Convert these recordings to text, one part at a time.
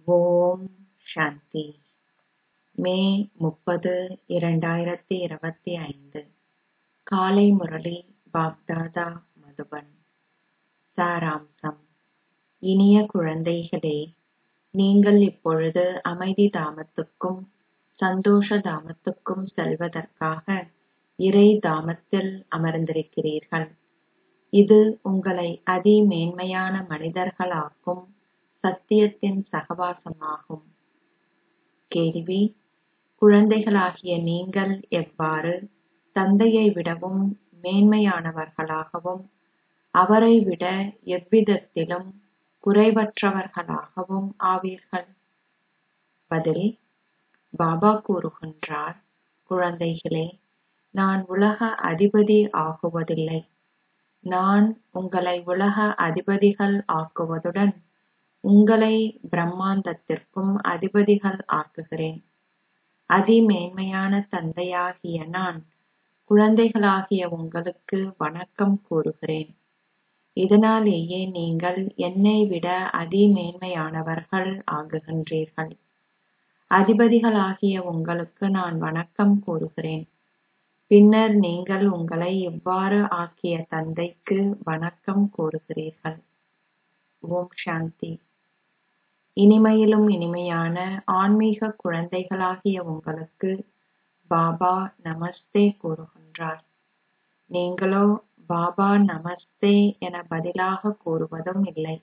ஓம் சாந்தி மே முப்பது இரண்டாயிரத்தி இருபத்தி ஐந்து காலை முரளி பாப்தாதா மதுபன் சாராம்சம் இனிய குழந்தைகளே நீங்கள் இப்பொழுது அமைதி தாமத்துக்கும் சந்தோஷ தாமத்துக்கும் செல்வதற்காக இறை தாமத்தில் அமர்ந்திருக்கிறீர்கள் இது உங்களை அதி மேன்மையான மனிதர்களாக்கும் சத்தியத்தின் சகவாசமாகும் கேள்வி குழந்தைகளாகிய நீங்கள் எவ்வாறு தந்தையை விடவும் மேன்மையானவர்களாகவும் அவரை விட எவ்விதத்திலும் குறைவற்றவர்களாகவும் ஆவீர்கள் பதில் பாபா கூறுகின்றார் குழந்தைகளே நான் உலக அதிபதி ஆகுவதில்லை நான் உங்களை உலக அதிபதிகள் ஆக்குவதுடன் உங்களை பிரம்மாண்டத்திற்கும் அதிபதிகள் ஆக்குகிறேன் அதிமேன்மையான தந்தையாகிய நான் குழந்தைகளாகிய உங்களுக்கு வணக்கம் கூறுகிறேன் இதனாலேயே நீங்கள் என்னை விட அதிமேன்மையானவர்கள் ஆகுகின்றீர்கள் அதிபதிகளாகிய உங்களுக்கு நான் வணக்கம் கூறுகிறேன் பின்னர் நீங்கள் உங்களை இவ்வாறு ஆக்கிய தந்தைக்கு வணக்கம் கூறுகிறீர்கள் ஓம் சாந்தி இனிமையிலும் இனிமையான ஆன்மீக குழந்தைகளாகிய உங்களுக்கு பாபா நமஸ்தே கூறுகின்றார் நீங்களோ பாபா நமஸ்தே என பதிலாக கூறுவதும் இல்லை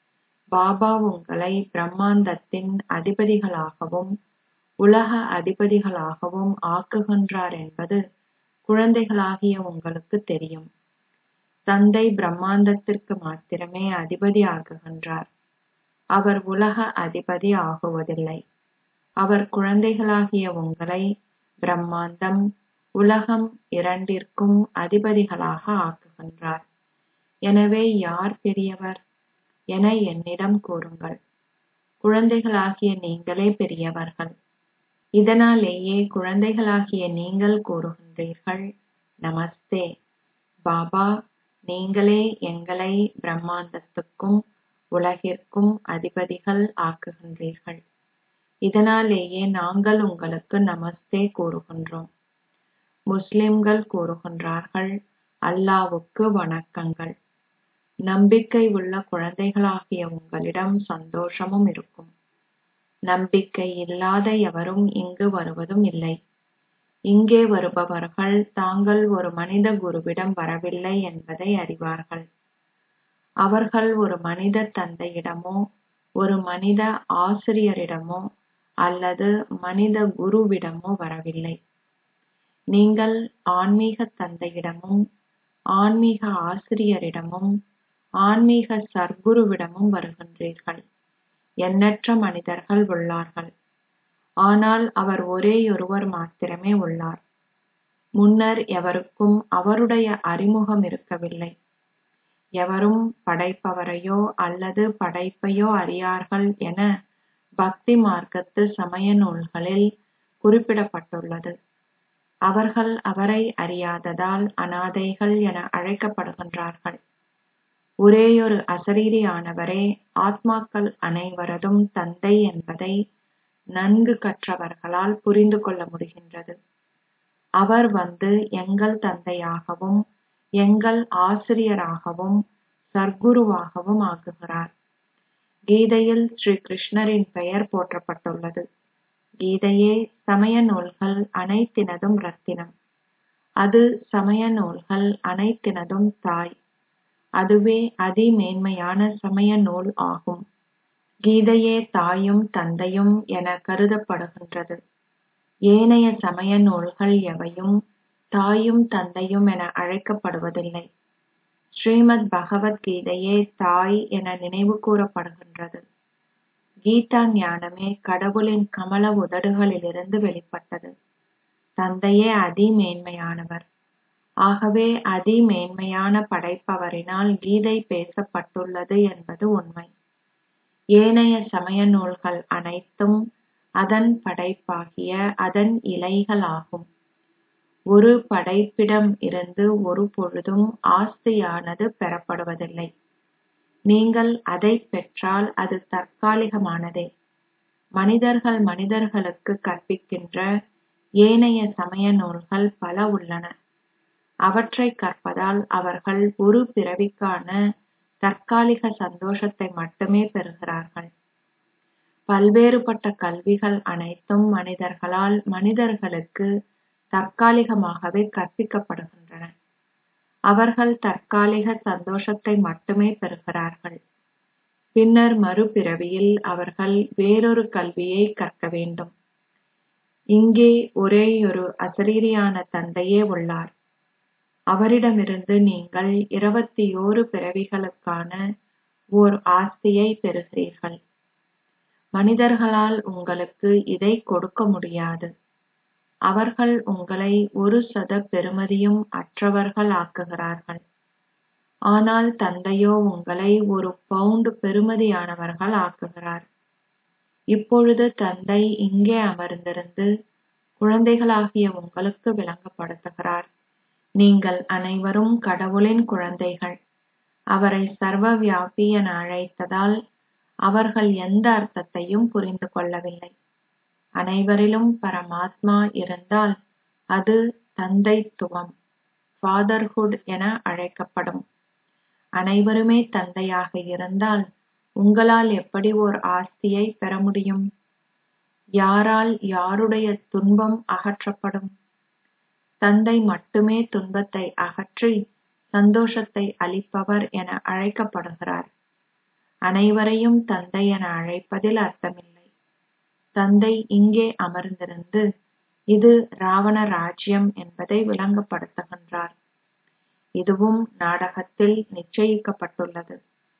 பாபா உங்களை பிரம்மாண்டத்தின் அதிபதிகளாகவும் உலக அதிபதிகளாகவும் ஆக்குகின்றார் என்பது குழந்தைகளாகிய உங்களுக்கு தெரியும் தந்தை பிரம்மாண்டத்திற்கு மாத்திரமே அதிபதி ஆகுகின்றார் அவர் உலக அதிபதி ஆகுவதில்லை அவர் குழந்தைகளாகிய உங்களை பிரம்மாண்டம் உலகம் இரண்டிற்கும் அதிபதிகளாக ஆக்குகின்றார் எனவே யார் பெரியவர் என என்னிடம் கூறுங்கள் குழந்தைகளாகிய நீங்களே பெரியவர்கள் இதனாலேயே குழந்தைகளாகிய நீங்கள் கூறுகின்றீர்கள் நமஸ்தே பாபா நீங்களே எங்களை பிரம்மாண்டத்துக்கும் உலகிற்கும் அதிபதிகள் ஆக்குகின்றீர்கள் இதனாலேயே நாங்கள் உங்களுக்கு நமஸ்தே கூறுகின்றோம் முஸ்லிம்கள் கூறுகின்றார்கள் அல்லாவுக்கு வணக்கங்கள் நம்பிக்கை உள்ள குழந்தைகளாகிய உங்களிடம் சந்தோஷமும் இருக்கும் நம்பிக்கை இல்லாத எவரும் இங்கு வருவதும் இல்லை இங்கே வருபவர்கள் தாங்கள் ஒரு மனித குருவிடம் வரவில்லை என்பதை அறிவார்கள் அவர்கள் ஒரு மனித தந்தையிடமோ ஒரு மனித ஆசிரியரிடமோ அல்லது மனித குருவிடமோ வரவில்லை நீங்கள் ஆன்மீக தந்தையிடமும் ஆன்மீக ஆசிரியரிடமும் ஆன்மீக சர்க்குருவிடமும் வருகின்றீர்கள் எண்ணற்ற மனிதர்கள் உள்ளார்கள் ஆனால் அவர் ஒரேயொருவர் மாத்திரமே உள்ளார் முன்னர் எவருக்கும் அவருடைய அறிமுகம் இருக்கவில்லை எவரும் படைப்பவரையோ அல்லது படைப்பையோ அறியார்கள் என பக்தி மார்க்கத்து சமய நூல்களில் குறிப்பிடப்பட்டுள்ளது அவர்கள் அவரை அறியாததால் அனாதைகள் என அழைக்கப்படுகின்றார்கள் ஒரேயொரு அசரீரியானவரே ஆத்மாக்கள் அனைவரதும் தந்தை என்பதை நன்கு கற்றவர்களால் புரிந்து கொள்ள முடிகின்றது அவர் வந்து எங்கள் தந்தையாகவும் எங்கள் ஆசிரியராகவும் சர்க்குருவாகவும் ஆகுகிறார் கீதையில் ஸ்ரீ கிருஷ்ணரின் பெயர் போற்றப்பட்டுள்ளது கீதையே சமய நூல்கள் அனைத்தினதும் ரத்தினம் அது சமய நூல்கள் அனைத்தினதும் தாய் அதுவே அதிமேன்மையான சமய நூல் ஆகும் கீதையே தாயும் தந்தையும் என கருதப்படுகின்றது ஏனைய சமய நூல்கள் எவையும் தாயும் தந்தையும் என அழைக்கப்படுவதில்லை ஸ்ரீமத் பகவத்கீதையே தாய் என நினைவு கூறப்படுகின்றது கீதா ஞானமே கடவுளின் கமல உதடுகளிலிருந்து வெளிப்பட்டது தந்தையே அதிமேன்மையானவர் ஆகவே அதிமேன்மையான படைப்பவரினால் கீதை பேசப்பட்டுள்ளது என்பது உண்மை ஏனைய சமய நூல்கள் அனைத்தும் அதன் படைப்பாகிய அதன் இலைகளாகும் ஒரு படைப்பிடம் இருந்து ஒரு பொழுதும் ஆஸ்தியானது பெறப்படுவதில்லை நீங்கள் அதைப் பெற்றால் அது தற்காலிகமானதே மனிதர்கள் மனிதர்களுக்கு கற்பிக்கின்ற ஏனைய சமய நூல்கள் பல உள்ளன அவற்றை கற்பதால் அவர்கள் ஒரு பிறவிக்கான தற்காலிக சந்தோஷத்தை மட்டுமே பெறுகிறார்கள் பல்வேறுபட்ட கல்விகள் அனைத்தும் மனிதர்களால் மனிதர்களுக்கு தற்காலிகமாகவே கற்பிக்கப்படுகின்றன அவர்கள் தற்காலிக சந்தோஷத்தை மட்டுமே பெறுகிறார்கள் பின்னர் மறுபிறவியில் அவர்கள் வேறொரு கல்வியை கற்க வேண்டும் இங்கே ஒரேயொரு அசரீரியான தந்தையே உள்ளார் அவரிடமிருந்து நீங்கள் இருபத்தியோரு பிறவிகளுக்கான ஓர் ஆஸ்தியை பெறுகிறீர்கள் மனிதர்களால் உங்களுக்கு இதை கொடுக்க முடியாது அவர்கள் உங்களை ஒரு சத பெறுமதியும் அற்றவர்கள் ஆக்குகிறார்கள் ஆனால் தந்தையோ உங்களை ஒரு பவுண்ட் பெறுமதியானவர்கள் ஆக்குகிறார் இப்பொழுது தந்தை இங்கே அமர்ந்திருந்து குழந்தைகளாகிய உங்களுக்கு விளங்கப்படுத்துகிறார் நீங்கள் அனைவரும் கடவுளின் குழந்தைகள் அவரை சர்வ வியாபி என அழைத்ததால் அவர்கள் எந்த அர்த்தத்தையும் புரிந்து கொள்ளவில்லை அனைவரிலும் பரமாத்மா இருந்தால் அது தந்தைத்துவம் ஃபாதர்ஹுட் என அழைக்கப்படும் அனைவருமே தந்தையாக இருந்தால் உங்களால் எப்படி ஓர் ஆஸ்தியை பெற முடியும் யாரால் யாருடைய துன்பம் அகற்றப்படும் தந்தை மட்டுமே துன்பத்தை அகற்றி சந்தோஷத்தை அளிப்பவர் என அழைக்கப்படுகிறார் அனைவரையும் தந்தை என அழைப்பதில் அர்த்தமில்லை தந்தை இங்கே அமர்ந்திருந்து இது ராவண ராஜ்யம் என்பதை விளங்கப்படுத்துகின்றார் இதுவும் நாடகத்தில் நிச்சயிக்கப்பட்டுள்ளது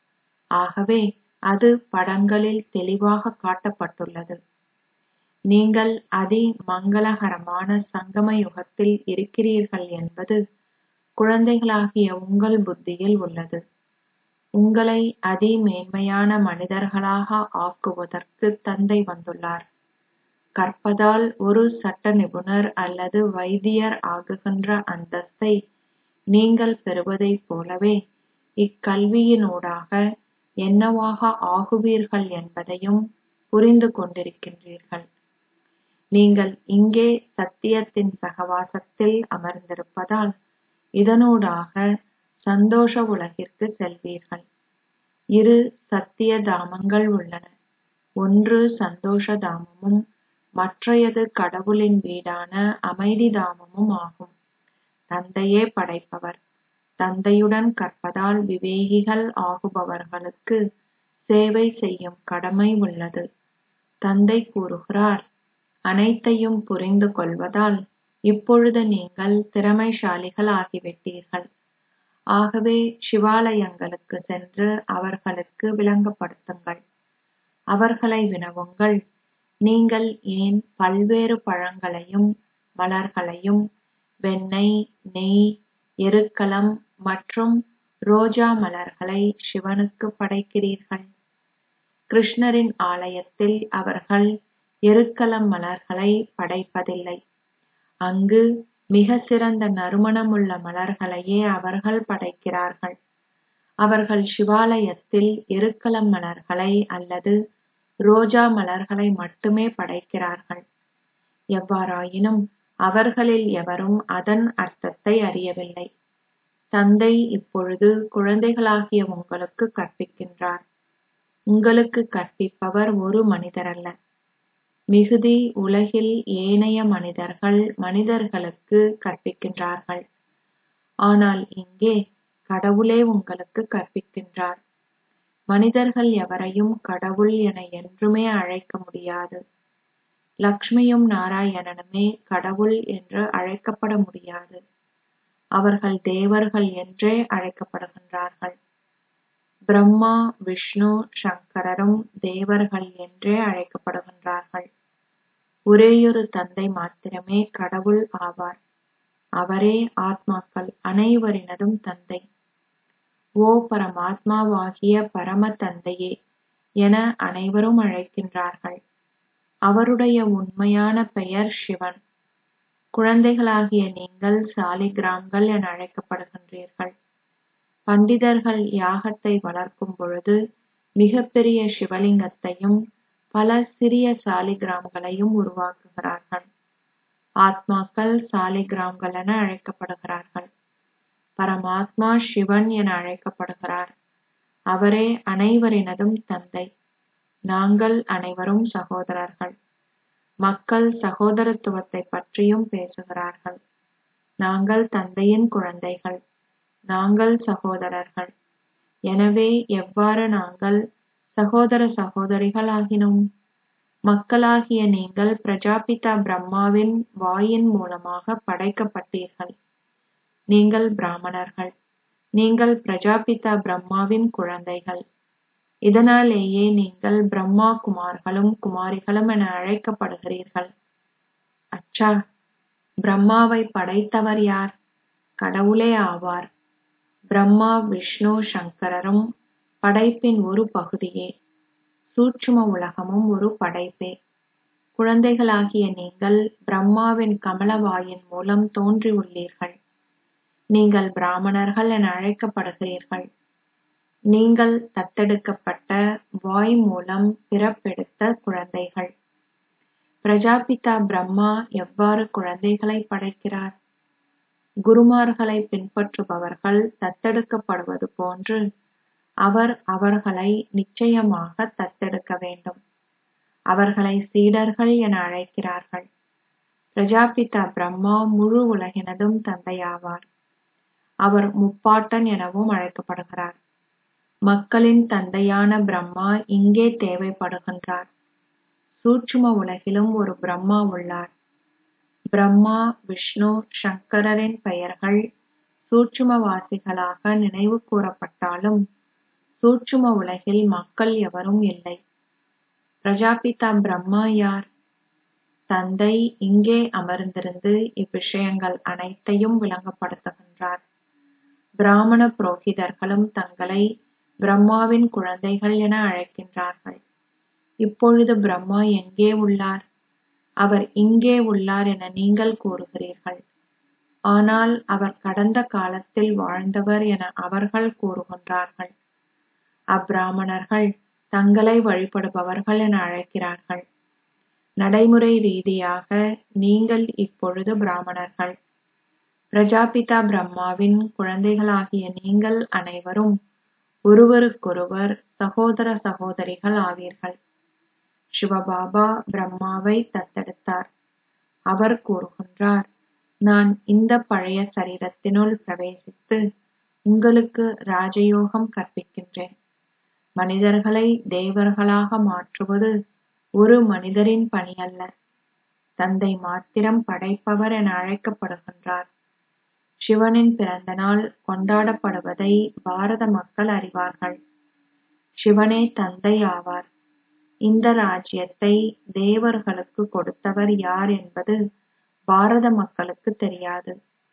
ஆகவே அது படங்களில் தெளிவாக காட்டப்பட்டுள்ளது நீங்கள் அதி மங்களகரமான சங்கம யுகத்தில் இருக்கிறீர்கள் என்பது குழந்தைகளாகிய உங்கள் புத்தியில் உள்ளது உங்களை அதி மேன்மையான மனிதர்களாக ஆக்குவதற்கு தந்தை வந்துள்ளார் கற்பதால் ஒரு சட்ட நிபுணர் அல்லது வைத்தியர் ஆகுகின்ற அந்தஸ்தை நீங்கள் பெறுவதைப் போலவே இக்கல்வியினூடாக என்னவாக ஆகுவீர்கள் என்பதையும் புரிந்து கொண்டிருக்கின்றீர்கள் நீங்கள் இங்கே சத்தியத்தின் சகவாசத்தில் அமர்ந்திருப்பதால் இதனூடாக சந்தோஷ உலகிற்கு செல்வீர்கள் இரு சத்திய தாமங்கள் உள்ளன ஒன்று சந்தோஷ தாமமும் மற்றையது கடவுளின் வீடான அமைதி தாமமும் ஆகும் தந்தையே படைப்பவர் தந்தையுடன் கற்பதால் விவேகிகள் ஆகுபவர்களுக்கு சேவை செய்யும் கடமை உள்ளது தந்தை கூறுகிறார் அனைத்தையும் புரிந்து கொள்வதால் இப்பொழுது நீங்கள் திறமைசாலிகள் ஆகிவிட்டீர்கள் ஆகவே சிவாலயங்களுக்கு சென்று அவர்களுக்கு விளங்கப்படுத்துங்கள் அவர்களை வினவுங்கள் நீங்கள் ஏன் பல்வேறு பழங்களையும் மலர்களையும் வெண்ணெய் நெய் எருக்களம் மற்றும் ரோஜா மலர்களை சிவனுக்கு படைக்கிறீர்கள் கிருஷ்ணரின் ஆலயத்தில் அவர்கள் எருக்களம் மலர்களை படைப்பதில்லை அங்கு மிக சிறந்த நறுமணமுள்ள மலர்களையே அவர்கள் படைக்கிறார்கள் அவர்கள் சிவாலயத்தில் எருக்களம் மலர்களை அல்லது ரோஜா மலர்களை மட்டுமே படைக்கிறார்கள் எவ்வாறாயினும் அவர்களில் எவரும் அதன் அர்த்தத்தை அறியவில்லை தந்தை இப்பொழுது குழந்தைகளாகிய உங்களுக்கு கற்பிக்கின்றார் உங்களுக்கு கற்பிப்பவர் ஒரு மனிதரல்ல மிகுதி உலகில் ஏனைய மனிதர்கள் மனிதர்களுக்கு கற்பிக்கின்றார்கள் ஆனால் இங்கே கடவுளே உங்களுக்கு கற்பிக்கின்றார் மனிதர்கள் எவரையும் கடவுள் என என்றுமே அழைக்க முடியாது லக்ஷ்மியும் நாராயணனுமே கடவுள் என்று அழைக்கப்பட முடியாது அவர்கள் தேவர்கள் என்றே அழைக்கப்படுகின்றார்கள் பிரம்மா விஷ்ணு சங்கரரும் தேவர்கள் என்றே அழைக்கப்படுகின்றார்கள் ஒரேயொரு தந்தை மாத்திரமே கடவுள் ஆவார் அவரே ஆத்மாக்கள் அனைவரினதும் தந்தை ஓ பரமாத்மாவாகிய பரம தந்தையே என அனைவரும் அழைக்கின்றார்கள் அவருடைய உண்மையான பெயர் சிவன் குழந்தைகளாகிய நீங்கள் சாலிகிராம்கள் என அழைக்கப்படுகின்றீர்கள் பண்டிதர்கள் யாகத்தை வளர்க்கும் பொழுது மிகப்பெரிய சிவலிங்கத்தையும் பல சிறிய சாலிகிராம்களையும் உருவாக்குகிறார்கள் ஆத்மாக்கள் சாலிகிராம்கள் என அழைக்கப்படுகிறார்கள் பரமாத்மா சிவன் என அழைக்கப்படுகிறார் அவரே அனைவரினதும் தந்தை நாங்கள் அனைவரும் சகோதரர்கள் மக்கள் சகோதரத்துவத்தை பற்றியும் பேசுகிறார்கள் நாங்கள் தந்தையின் குழந்தைகள் நாங்கள் சகோதரர்கள் எனவே எவ்வாறு நாங்கள் சகோதர சகோதரிகள் ஆகினோம் மக்களாகிய நீங்கள் பிரஜாபிதா பிரம்மாவின் வாயின் மூலமாக படைக்கப்பட்டீர்கள் நீங்கள் பிராமணர்கள் நீங்கள் பிரஜாபிதா பிரம்மாவின் குழந்தைகள் இதனாலேயே நீங்கள் பிரம்மா குமார்களும் குமாரிகளும் என அழைக்கப்படுகிறீர்கள் அச்சா பிரம்மாவை படைத்தவர் யார் கடவுளே ஆவார் பிரம்மா விஷ்ணு சங்கரரும் படைப்பின் ஒரு பகுதியே சூட்சும உலகமும் ஒரு படைப்பே குழந்தைகளாகிய நீங்கள் பிரம்மாவின் கமலவாயின் மூலம் தோன்றியுள்ளீர்கள் நீங்கள் பிராமணர்கள் என அழைக்கப்படுகிறீர்கள் நீங்கள் தத்தெடுக்கப்பட்ட வாய் மூலம் பிறப்பெடுத்த குழந்தைகள் பிரஜாபிதா பிரம்மா எவ்வாறு குழந்தைகளை படைக்கிறார் குருமார்களை பின்பற்றுபவர்கள் தத்தெடுக்கப்படுவது போன்று அவர் அவர்களை நிச்சயமாக தத்தெடுக்க வேண்டும் அவர்களை சீடர்கள் என அழைக்கிறார்கள் பிரஜாபிதா பிரம்மா முழு உலகினதும் தந்தையாவார் அவர் முப்பாட்டன் எனவும் அழைக்கப்படுகிறார் மக்களின் தந்தையான பிரம்மா இங்கே தேவைப்படுகின்றார் சூட்சும உலகிலும் ஒரு பிரம்மா உள்ளார் பிரம்மா விஷ்ணு சங்கரரின் பெயர்கள் சூட்சுமவாசிகளாக நினைவு கூறப்பட்டாலும் சூட்சும உலகில் மக்கள் எவரும் இல்லை பிரஜாபிதா பிரம்மா யார் தந்தை இங்கே அமர்ந்திருந்து இவ்விஷயங்கள் அனைத்தையும் விளங்கப்படுத்துகின்றார் பிராமண புரோகிதர்களும் தங்களை பிரம்மாவின் குழந்தைகள் என அழைக்கின்றார்கள் இப்பொழுது பிரம்மா எங்கே உள்ளார் அவர் இங்கே உள்ளார் என நீங்கள் கூறுகிறீர்கள் ஆனால் அவர் கடந்த காலத்தில் வாழ்ந்தவர் என அவர்கள் கூறுகின்றார்கள் அப்பிராமணர்கள் தங்களை வழிபடுபவர்கள் என அழைக்கிறார்கள் நடைமுறை ரீதியாக நீங்கள் இப்பொழுது பிராமணர்கள் பிரஜாபிதா பிரம்மாவின் குழந்தைகளாகிய நீங்கள் அனைவரும் ஒருவருக்கொருவர் சகோதர சகோதரிகள் ஆவீர்கள் சிவபாபா பிரம்மாவை தத்தெடுத்தார் அவர் கூறுகின்றார் நான் இந்த பழைய சரீரத்தினுள் பிரவேசித்து உங்களுக்கு ராஜயோகம் கற்பிக்கின்றேன் மனிதர்களை தேவர்களாக மாற்றுவது ஒரு மனிதரின் பணி அல்ல தந்தை மாத்திரம் படைப்பவர் என அழைக்கப்படுகின்றார் சிவனின் பிறந்த நாள் கொண்டாடப்படுவதை பாரத மக்கள் அறிவார்கள் சிவனே தந்தை ஆவார் இந்த ராஜ்யத்தை தேவர்களுக்கு கொடுத்தவர் யார் என்பது பாரத மக்களுக்கு தெரியாது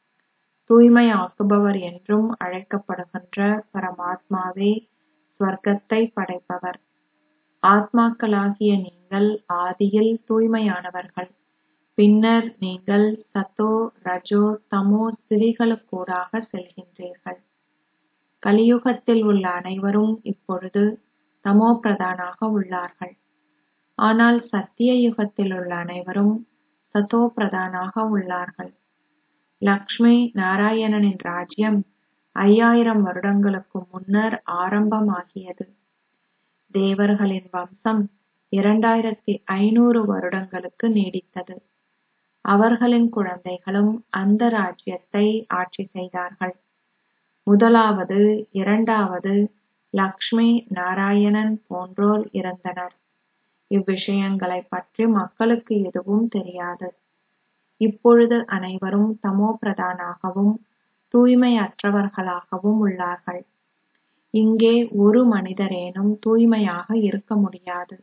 தூய்மையாக்குபவர் என்றும் அழைக்கப்படுகின்ற பரமாத்மாவே ஸ்வர்க்கத்தை படைப்பவர் ஆத்மாக்களாகிய நீங்கள் ஆதியில் தூய்மையானவர்கள் பின்னர் நீங்கள் சத்தோ ரஜோ தமோ ஸ்திதிகளுக்கூடாக செல்கின்றீர்கள் கலியுகத்தில் உள்ள அனைவரும் இப்பொழுது தமோ பிரதானாக உள்ளார்கள் ஆனால் சத்திய யுகத்தில் உள்ள அனைவரும் சதோ பிரதானாக உள்ளார்கள் லக்ஷ்மி நாராயணனின் ராஜ்யம் ஐயாயிரம் வருடங்களுக்கு முன்னர் ஆரம்பமாகியது தேவர்களின் வம்சம் இரண்டாயிரத்தி ஐநூறு வருடங்களுக்கு நீடித்தது அவர்களின் குழந்தைகளும் அந்த ராஜ்யத்தை ஆட்சி செய்தார்கள் முதலாவது இரண்டாவது லக்ஷ்மி நாராயணன் போன்றோர் இருந்தனர் இவ்விஷயங்களை பற்றி மக்களுக்கு எதுவும் தெரியாது இப்பொழுது அனைவரும் தமோ பிரதானாகவும் தூய்மையற்றவர்களாகவும் உள்ளார்கள் இங்கே ஒரு மனிதரேனும் தூய்மையாக இருக்க முடியாது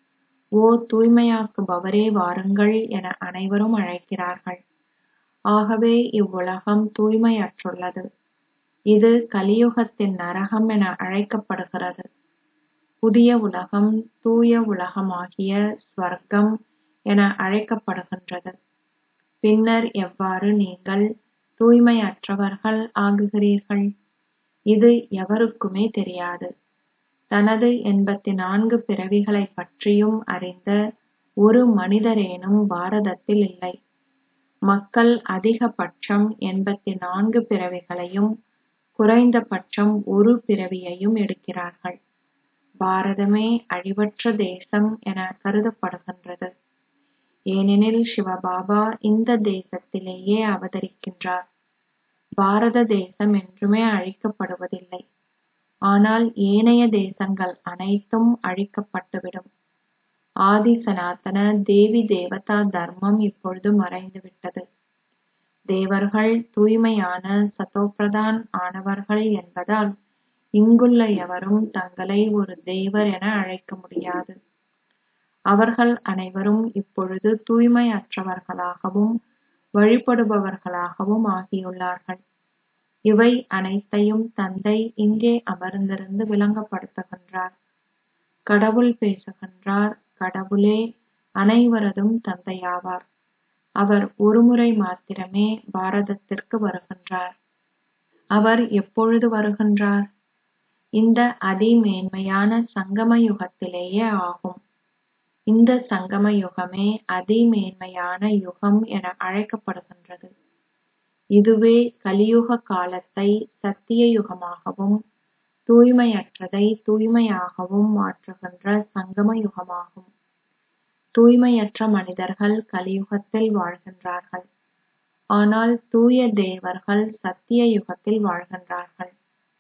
ஓ தூய்மையாக்குபவரே வாருங்கள் என அனைவரும் அழைக்கிறார்கள் ஆகவே இவ்வுலகம் தூய்மையற்றுள்ளது இது கலியுகத்தின் நரகம் என அழைக்கப்படுகிறது புதிய உலகம் தூய உலகமாகிய ஸ்வர்க்கம் என அழைக்கப்படுகின்றது பின்னர் எவ்வாறு நீங்கள் தூய்மையற்றவர்கள் ஆகுகிறீர்கள் இது எவருக்குமே தெரியாது தனது எண்பத்தி நான்கு பிறவிகளைப் பற்றியும் அறிந்த ஒரு மனிதரேனும் பாரதத்தில் இல்லை மக்கள் அதிகபட்சம் எண்பத்தி நான்கு பிறவிகளையும் குறைந்தபட்சம் ஒரு பிறவியையும் எடுக்கிறார்கள் பாரதமே அழிவற்ற தேசம் என கருதப்படுகின்றது ஏனெனில் சிவபாபா இந்த தேசத்திலேயே அவதரிக்கின்றார் பாரத தேசம் என்றுமே அழிக்கப்படுவதில்லை ஆனால் ஏனைய தேசங்கள் அனைத்தும் அழிக்கப்பட்டுவிடும் ஆதி சனாதன தேவி தேவதா தர்மம் இப்பொழுது மறைந்துவிட்டது தேவர்கள் தூய்மையான சதோபிரதான் ஆனவர்கள் என்பதால் இங்குள்ள எவரும் தங்களை ஒரு தேவர் என அழைக்க முடியாது அவர்கள் அனைவரும் இப்பொழுது தூய்மையற்றவர்களாகவும் வழிபடுபவர்களாகவும் ஆகியுள்ளார்கள் இவை அனைத்தையும் தந்தை இங்கே அமர்ந்திருந்து விளங்கப்படுத்துகின்றார் கடவுள் பேசுகின்றார் கடவுளே அனைவரதும் தந்தையாவார் அவர் ஒருமுறை மாத்திரமே பாரதத்திற்கு வருகின்றார் அவர் எப்பொழுது வருகின்றார் இந்த அதிமேன்மையான சங்கம யுகத்திலேயே ஆகும் இந்த சங்கம யுகமே அதிமேன்மையான யுகம் என அழைக்கப்படுகின்றது இதுவே கலியுக காலத்தை சத்திய யுகமாகவும் தூய்மையற்றதை தூய்மையாகவும் மாற்றுகின்ற சங்கம யுகமாகும் தூய்மையற்ற மனிதர்கள் கலியுகத்தில் வாழ்கின்றார்கள் ஆனால் தூய தேவர்கள் சத்திய யுகத்தில் வாழ்கின்றார்கள்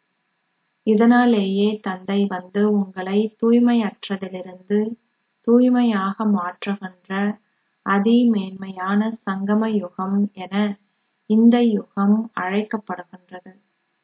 இதனாலேயே தந்தை வந்து உங்களை தூய்மையற்றதிலிருந்து தூய்மையாக மாற்றுகின்ற அதிமேன்மையான சங்கம யுகம் என இந்த யுகம் அழைக்கப்படுகின்றது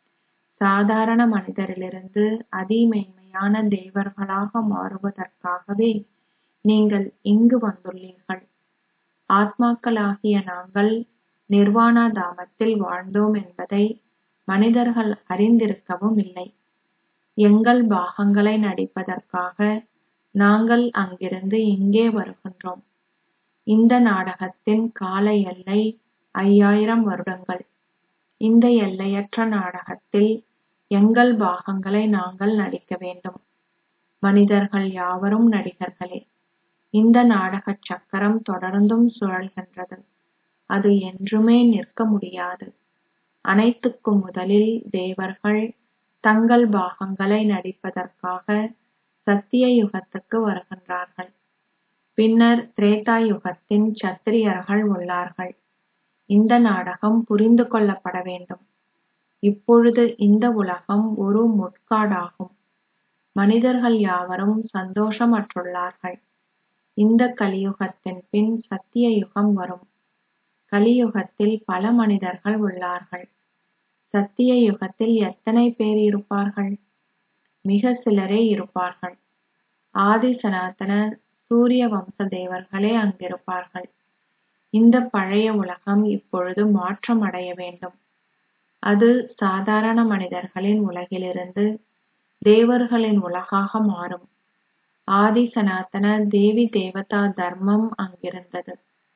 சாதாரண மனிதரிலிருந்து அதிமேன்மையான தேவர்களாக மாறுவதற்காகவே நீங்கள் இங்கு வந்துள்ளீர்கள் ஆத்மாக்களாகிய நாங்கள் நிர்வாணா தாமத்தில் வாழ்ந்தோம் என்பதை மனிதர்கள் அறிந்திருக்கவும் இல்லை எங்கள் பாகங்களை நடிப்பதற்காக நாங்கள் அங்கிருந்து இங்கே வருகின்றோம் இந்த நாடகத்தின் கால எல்லை ஐயாயிரம் வருடங்கள் இந்த எல்லையற்ற நாடகத்தில் எங்கள் பாகங்களை நாங்கள் நடிக்க வேண்டும் மனிதர்கள் யாவரும் நடிகர்களே இந்த நாடகச் சக்கரம் தொடர்ந்தும் சுழல்கின்றது அது என்றுமே நிற்க முடியாது அனைத்துக்கும் முதலில் தேவர்கள் தங்கள் பாகங்களை நடிப்பதற்காக சத்திய யுகத்துக்கு வருகின்றார்கள் பின்னர் திரேதா யுகத்தின் சத்திரியர்கள் உள்ளார்கள் இந்த நாடகம் புரிந்து கொள்ளப்பட வேண்டும் இப்பொழுது இந்த உலகம் ஒரு முட்காடாகும் மனிதர்கள் யாவரும் சந்தோஷமற்றுள்ளார்கள் இந்த கலியுகத்தின் பின் சத்திய யுகம் வரும் கலியுகத்தில் பல மனிதர்கள் உள்ளார்கள் சத்திய யுகத்தில் எத்தனை பேர் இருப்பார்கள் மிக சிலரே இருப்பார்கள் ஆதி சனாதன சூரிய வம்ச தேவர்களே அங்கிருப்பார்கள் இந்த பழைய உலகம் இப்பொழுது மாற்றம் அடைய வேண்டும் அது சாதாரண மனிதர்களின் உலகிலிருந்து தேவர்களின் உலகாக மாறும் ஆதி சனாதன தேவி தேவதா தர்மம் அங்கிருந்தது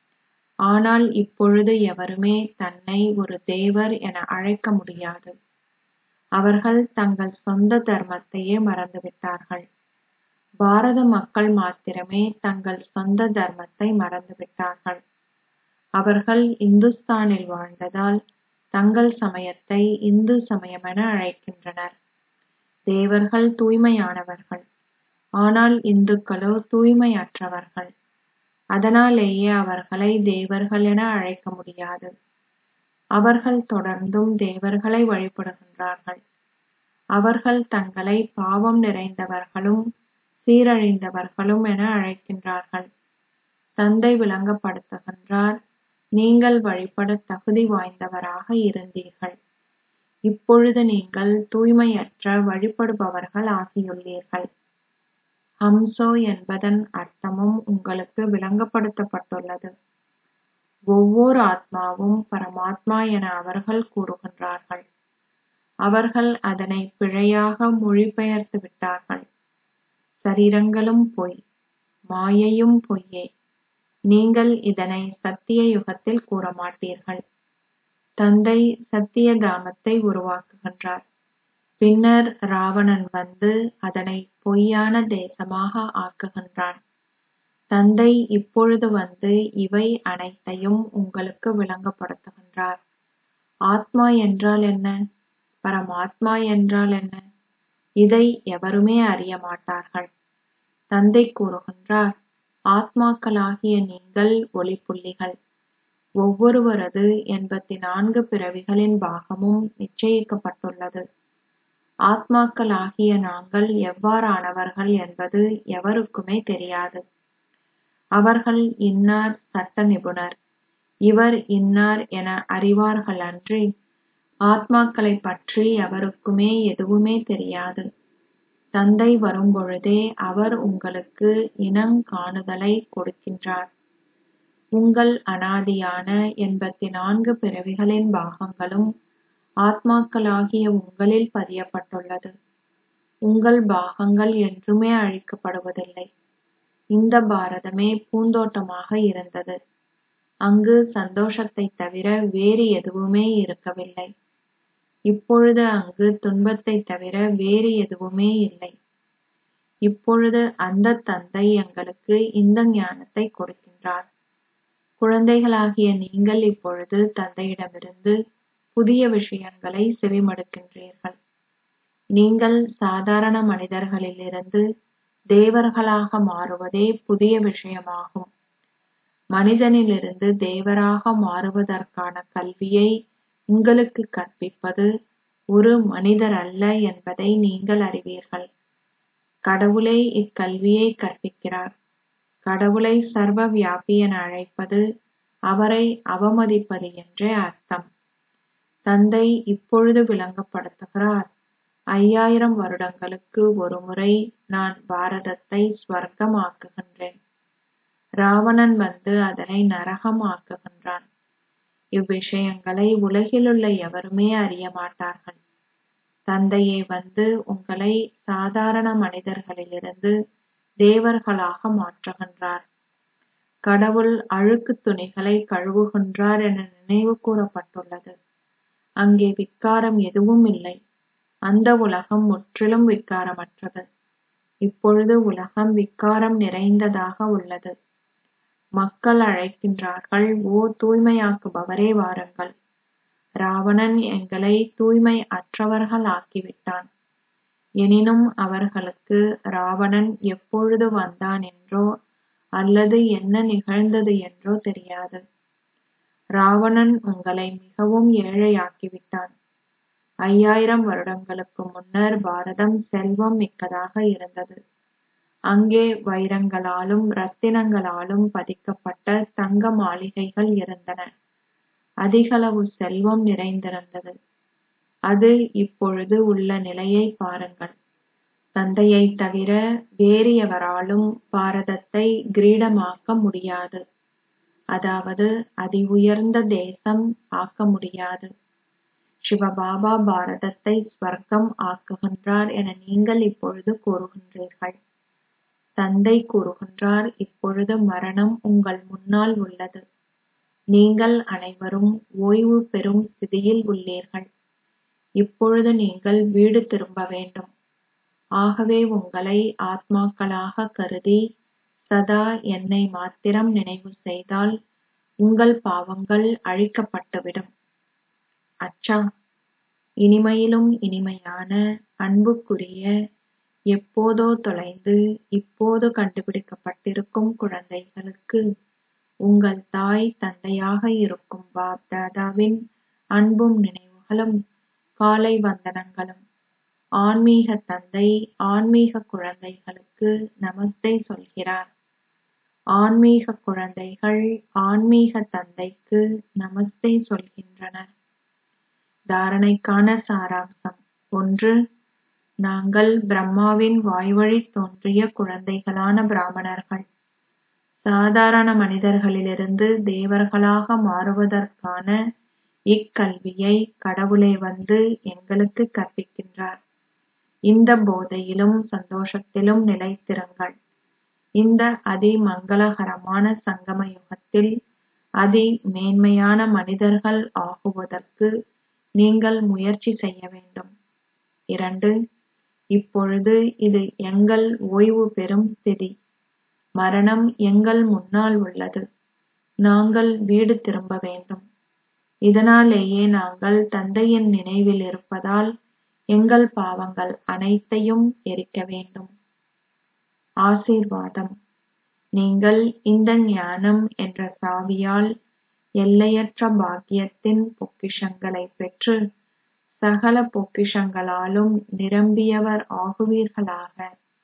ஆனால் இப்பொழுது எவருமே தன்னை ஒரு தேவர் என அழைக்க முடியாது அவர்கள் தங்கள் சொந்த தர்மத்தையே மறந்துவிட்டார்கள் பாரத மக்கள் மாத்திரமே தங்கள் சொந்த தர்மத்தை மறந்துவிட்டார்கள் அவர்கள் இந்துஸ்தானில் வாழ்ந்ததால் தங்கள் சமயத்தை இந்து சமயமென அழைக்கின்றனர் தேவர்கள் தூய்மையானவர்கள் ஆனால் இந்துக்களோ தூய்மையற்றவர்கள் அதனாலேயே அவர்களை தேவர்கள் என அழைக்க முடியாது அவர்கள் தொடர்ந்தும் தேவர்களை வழிபடுகின்றார்கள் அவர்கள் தங்களை பாவம் நிறைந்தவர்களும் சீரழிந்தவர்களும் என அழைக்கின்றார்கள் தந்தை விளங்கப்படுத்துகின்றார் நீங்கள் வழிபட தகுதி வாய்ந்தவராக இருந்தீர்கள் இப்பொழுது நீங்கள் தூய்மையற்ற வழிபடுபவர்கள் ஆகியுள்ளீர்கள் ஹம்சோ என்பதன் அர்த்தமும் உங்களுக்கு விளங்கப்படுத்தப்பட்டுள்ளது ஒவ்வொரு ஆத்மாவும் பரமாத்மா என அவர்கள் கூறுகின்றார்கள் அவர்கள் அதனை பிழையாக மொழிபெயர்த்து விட்டார்கள் சரீரங்களும் பொய் மாயையும் பொய்யே நீங்கள் இதனை சத்திய யுகத்தில் கூற மாட்டீர்கள் தந்தை சத்திய தாமத்தை உருவாக்குகின்றார் பின்னர் ராவணன் வந்து அதனை பொய்யான தேசமாக ஆக்குகின்றான் தந்தை இப்பொழுது வந்து இவை அனைத்தையும் உங்களுக்கு விளங்கப்படுத்துகின்றார் ஆத்மா என்றால் என்ன பரமாத்மா என்றால் என்ன இதை எவருமே அறிய மாட்டார்கள் தந்தை கூறுகின்றார் ஆத்மாக்களாகிய நீங்கள் ஒளிப்புள்ளிகள் ஒவ்வொருவரது எண்பத்தி நான்கு பிறவிகளின் பாகமும் நிச்சயிக்கப்பட்டுள்ளது ஆத்மாக்களாகிய நாங்கள் எவ்வாறானவர்கள் என்பது எவருக்குமே தெரியாது அவர்கள் இன்னார் சட்ட நிபுணர் இவர் இன்னார் என அறிவார்கள் அன்றி ஆத்மாக்களைப் பற்றி எவருக்குமே எதுவுமே தெரியாது தந்தை வரும்பொழுதே அவர் உங்களுக்கு இனங்காணுதலை கொடுக்கின்றார் உங்கள் அனாதியான எண்பத்தி நான்கு பிறவிகளின் பாகங்களும் ஆத்மாக்களாகிய உங்களில் பதியப்பட்டுள்ளது உங்கள் பாகங்கள் என்றுமே அழிக்கப்படுவதில்லை இந்த பாரதமே பூந்தோட்டமாக இருந்தது அங்கு சந்தோஷத்தைத் தவிர வேறு எதுவுமே இருக்கவில்லை இப்பொழுது அங்கு துன்பத்தைத் தவிர வேறு எதுவுமே இல்லை இப்பொழுது அந்த தந்தை எங்களுக்கு இந்த ஞானத்தை கொடுக்கின்றார் குழந்தைகளாகிய நீங்கள் இப்பொழுது தந்தையிடமிருந்து புதிய விஷயங்களை செவிமடுக்கின்றீர்கள் நீங்கள் சாதாரண மனிதர்களிலிருந்து தேவர்களாக மாறுவதே புதிய விஷயமாகும் மனிதனிலிருந்து தேவராக மாறுவதற்கான கல்வியை உங்களுக்கு கற்பிப்பது ஒரு மனிதர் அல்ல என்பதை நீங்கள் அறிவீர்கள் கடவுளே இக்கல்வியை கற்பிக்கிறார் கடவுளை சர்வ வியாபி என அழைப்பது அவரை அவமதிப்பது என்றே அர்த்தம் தந்தை இப்பொழுது விளங்கப்படுத்துகிறார் ஐயாயிரம் வருடங்களுக்கு ஒருமுறை நான் பாரதத்தை ஸ்வர்க்கம் ஆக்குகின்றேன் ராவணன் வந்து அதனை நரகம் ஆக்குகின்றான் இவ்விஷயங்களை உலகிலுள்ள எவருமே அறிய மாட்டார்கள் தந்தையே வந்து உங்களை சாதாரண மனிதர்களிலிருந்து தேவர்களாக மாற்றுகின்றார் கடவுள் அழுக்கு துணிகளை கழுவுகின்றார் என நினைவு கூறப்பட்டுள்ளது அங்கே விக்காரம் எதுவும் இல்லை அந்த உலகம் முற்றிலும் விக்காரமற்றது இப்பொழுது உலகம் விக்காரம் நிறைந்ததாக உள்ளது மக்கள் அழைக்கின்றார்கள் ஓ தூய்மையாக்குபவரே வாருங்கள் ராவணன் எங்களை தூய்மை அற்றவர்கள் ஆக்கிவிட்டான் எனினும் அவர்களுக்கு ராவணன் எப்பொழுது வந்தான் என்றோ அல்லது என்ன நிகழ்ந்தது என்றோ தெரியாது ராவணன் உங்களை மிகவும் ஏழையாக்கிவிட்டான் ஐயாயிரம் வருடங்களுக்கு முன்னர் பாரதம் செல்வம் மிக்கதாக இருந்தது அங்கே வைரங்களாலும் ரத்தினங்களாலும் பதிக்கப்பட்ட தங்க மாளிகைகள் இருந்தன அதிகளவு செல்வம் நிறைந்திருந்தது அது இப்பொழுது உள்ள நிலையை பாருங்கள் தந்தையை தவிர வேறு எவராலும் பாரதத்தை கிரீடமாக்க முடியாது அதாவது அதி உயர்ந்த தேசம் ஆக்க முடியாது சிவபாபா பாரதத்தை ஸ்வர்க்கம் ஆக்குகின்றார் என நீங்கள் இப்பொழுது கூறுகின்றீர்கள் தந்தை கூறுகின்றார் இப்பொழுது மரணம் உங்கள் முன்னால் உள்ளது நீங்கள் அனைவரும் ஓய்வு பெறும் ஸ்திதியில் உள்ளீர்கள் இப்பொழுது நீங்கள் வீடு திரும்ப வேண்டும் ஆகவே உங்களை ஆத்மாக்களாக கருதி சதா என்னை மாத்திரம் நினைவு செய்தால் உங்கள் பாவங்கள் அழிக்கப்பட்டுவிடும் அச்சா இனிமையிலும் இனிமையான அன்புக்குரிய எப்போதோ தொலைந்து இப்போது கண்டுபிடிக்கப்பட்டிருக்கும் குழந்தைகளுக்கு உங்கள் தாய் தந்தையாக இருக்கும் பாப் தாதாவின் அன்பும் நினைவுகளும் காலை வந்தனங்களும் ஆன்மீக தந்தை ஆன்மீக குழந்தைகளுக்கு நமஸ்தே சொல்கிறார் ஆன்மீக குழந்தைகள் ஆன்மீக தந்தைக்கு நமஸ்தே சொல்கின்றனர் தாரணைக்கான சாராம்சம் ஒன்று நாங்கள் பிரம்மாவின் வாய்வழி தோன்றிய குழந்தைகளான பிராமணர்கள் சாதாரண மனிதர்களிலிருந்து தேவர்களாக மாறுவதற்கான இக்கல்வியை கடவுளே வந்து எங்களுக்கு கற்பிக்கின்றார் இந்த போதையிலும் சந்தோஷத்திலும் நிலைத்திருங்கள் இந்த அதி மங்களகரமான சங்கம யுகத்தில் அதி மேன்மையான மனிதர்கள் ஆகுவதற்கு நீங்கள் முயற்சி செய்ய வேண்டும் இரண்டு இப்பொழுது இது எங்கள் ஓய்வு பெறும் திதி மரணம் எங்கள் முன்னால் உள்ளது நாங்கள் வீடு திரும்ப வேண்டும் இதனாலேயே நாங்கள் தந்தையின் நினைவில் இருப்பதால் எங்கள் பாவங்கள் அனைத்தையும் எரிக்க வேண்டும் ஆசீர்வாதம் நீங்கள் இந்த ஞானம் என்ற சாவியால் எல்லையற்ற பாக்கியத்தின் பொக்கிஷங்களைப் பெற்று சகல பொக்கிஷங்களாலும் நிரம்பியவர் ஆகுவீர்களாக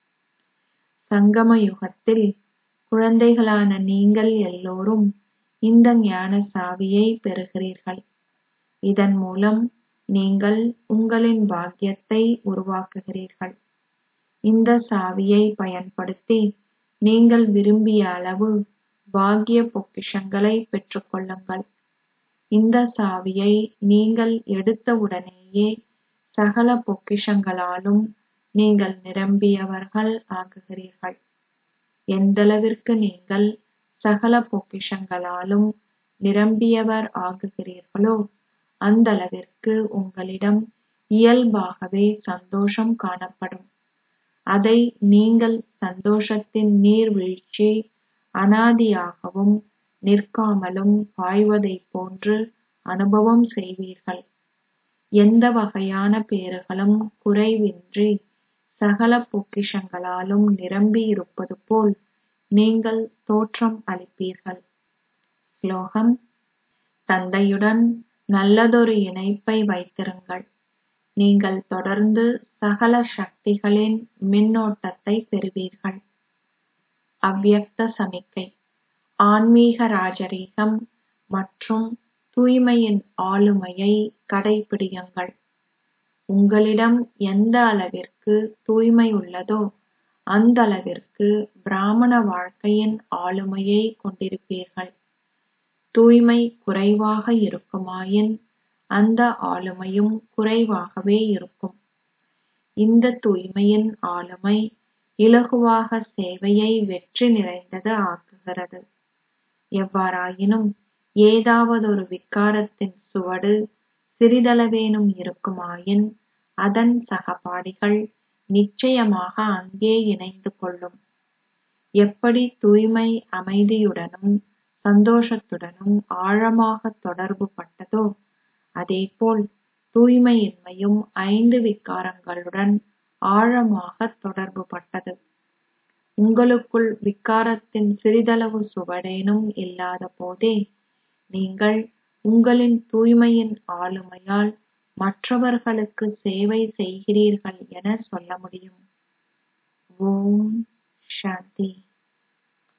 சங்கம யுகத்தில் குழந்தைகளான நீங்கள் எல்லோரும் இந்த ஞான சாவியை பெறுகிறீர்கள் இதன் மூலம் நீங்கள் உங்களின் பாக்கியத்தை உருவாக்குகிறீர்கள் இந்த சாவியை பயன்படுத்தி நீங்கள் விரும்பிய அளவு பாக்கிய பொக்கிஷங்களை பெற்றுக்கொள்ளுங்கள் இந்த சாவியை நீங்கள் எடுத்தவுடனேயே சகல பொக்கிஷங்களாலும் நீங்கள் நிரம்பியவர்கள் ஆகுகிறீர்கள் எந்தளவிற்கு நீங்கள் சகல பொக்கிஷங்களாலும் நிரம்பியவர் ஆகுகிறீர்களோ அந்தளவிற்கு உங்களிடம் இயல்பாகவே சந்தோஷம் காணப்படும் அதை நீங்கள் சந்தோஷத்தின் நீர்வீழ்ச்சி அனாதியாகவும் நிற்காமலும் பாய்வதைப் போன்று அனுபவம் செய்வீர்கள் எந்த வகையான பேறுகளும் குறைவின்றி சகல பொக்கிஷங்களாலும் நிரம்பி இருப்பது போல் நீங்கள் தோற்றம் அளிப்பீர்கள் ஸ்லோகம் தந்தையுடன் நல்லதொரு இணைப்பை வைத்திருங்கள் நீங்கள் தொடர்ந்து சகல சக்திகளின் மின்னோட்டத்தை பெறுவீர்கள் அவ்யக்த சமிக்கை ஆன்மீக ராஜரீகம் மற்றும் தூய்மையின் ஆளுமையை கடைபிடியுங்கள் உங்களிடம் எந்த அளவிற்கு தூய்மை உள்ளதோ அந்த அளவிற்கு பிராமண வாழ்க்கையின் ஆளுமையை கொண்டிருப்பீர்கள் தூய்மை குறைவாக இருக்குமாயின் அந்த ஆளுமையும் குறைவாகவே இருக்கும் இந்த தூய்மையின் ஆளுமை இலகுவாக சேவையை வெற்றி நிறைந்தது ஆக்குகிறது எவ்வாறாயினும் ஏதாவதொரு விக்காரத்தின் சுவடு சிறிதளவேனும் இருக்குமாயின் அதன் சகபாடிகள் நிச்சயமாக அங்கே இணைந்து கொள்ளும் எப்படி தூய்மை அமைதியுடனும் சந்தோஷத்துடனும் ஆழமாக தொடர்பு பட்டதோ அதேபோல் தூய்மையின்மையும் ஐந்து விக்காரங்களுடன் ஆழமாக தொடர்பு பட்டது உங்களுக்குள் விக்காரத்தின் சிறிதளவு சுவடேனும் இல்லாத போதே நீங்கள் உங்களின் தூய்மையின் ஆளுமையால் மற்றவர்களுக்கு சேவை செய்கிறீர்கள் என சொல்ல முடியும் ஓம் சாந்தி